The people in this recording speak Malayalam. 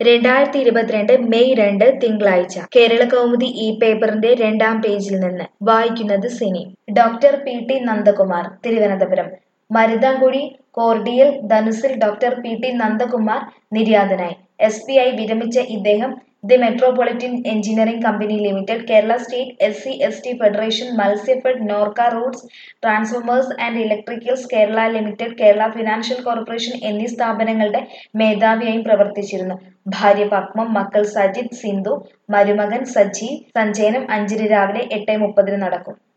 രണ്ടായിരത്തി ഇരുപത്തിരണ്ട് മെയ് രണ്ട് തിങ്കളാഴ്ച കേരള കൗമുദി ഈ പേപ്പറിന്റെ രണ്ടാം പേജിൽ നിന്ന് വായിക്കുന്നത് Sini doctor P T Nandakumar Thiruvananthapuram Maruthankuzhi cordial ധനുസിൽ ഡോക്ടർ പി ടി നന്ദകുമാർ നിര്യാതനായി എസ് പി ഐ വിരമിച്ച ഇദ്ദേഹം the Metropolitan Engineering Company Limited Kerala State S C S T Federation Matsyafed Norka Roots Transformers and Electricals Kerala Limited Kerala Financial Corporation എന്നീ സ്ഥാപനങ്ങളുടെ മേധാവിയായും പ്രവർത്തിച്ചിരുന്നു ഭാര്യ പത്മം മക്കൾ സജിത് സിന്ധു മരുമകൻ സജീവ് സഞ്ചയനം അഞ്ചിന് രാവിലെ എട്ട് മുപ്പതിന് നടക്കും